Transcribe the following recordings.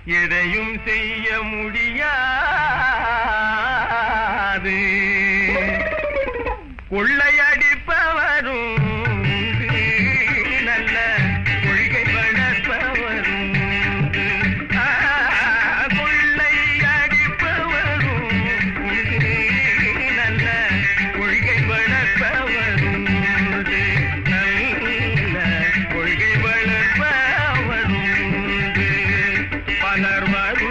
எதையும் செய்ய முடியாது கொள்ளையடிப்பவரும் உண்டு, நல்ல கொள்கை வளர்ப்பவரும் உண்டு. ஆ, கொள்ளையடிப்பவரும் உண்டு, நல்ல கொள்கை வளர்ப்பவரும் உண்டு. நல்ல கொள்கை வளர்ப்பவரும் உண்டு. பலர்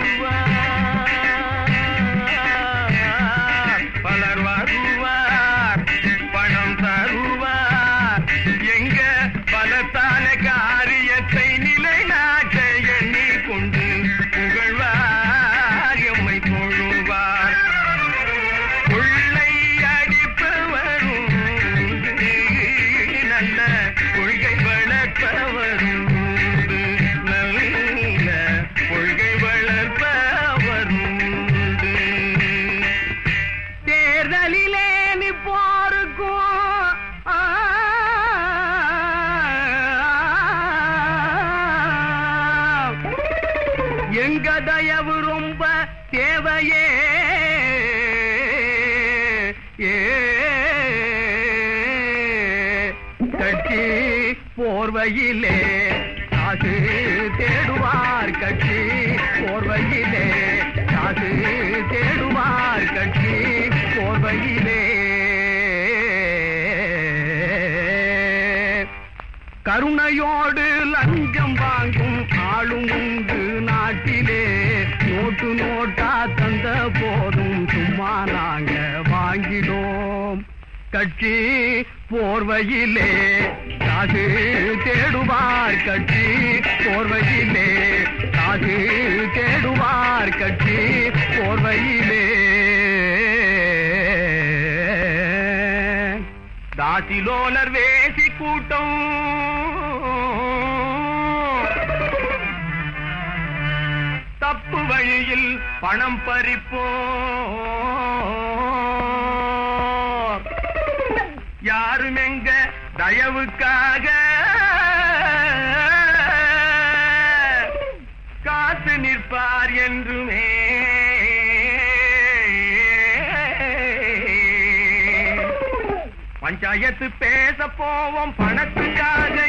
வருவார் பலர் வருவார் பணம் தருவார் எங்க பலத்தான காரியத்தை நிலைநாட்ட எண்ணி கொண்டு புகழ்வார் எம்மை தொழுவார் கொள்ளை அடிப்பவரும் உண்டு, நல்ல கொள்கை வளர்ப்பவரும் உண்டு, நல்ல கொள்கை வளர்ப்பவரும் உண்டு. தேர்தலிலே நிப்போருக்கும் ஆ, எங்க தயவு ரொம்ப தேவையே ஏ கட்சி போர்வையிலே காசு தேடுவார் கட்சி போர்வையிலே காசு தேடுவார் கட்சி போர்வையிலே கருணையோடு லஞ்சம் வாங்கும் ஆளும் உண்டு நாட்டிலே நோட்டு நோட்டா தந்த போதும் சும்மா நாங்க வாங்கினோம் கட்சி போர்வையிலே காசு தேடுவார் கட்சி போர்வையிலே காசு தேடுவார் கட்சி போர்வையிலே தாசிலோலர் வேசி கூட்டம் தப்பு வழியில் பணம் பறிப்போ யாரும் எங்க தயவுக்காக காத்து நிற்பார் என்றுமே பஞ்சாயத்து பேச போவோம் பணத்துக்காக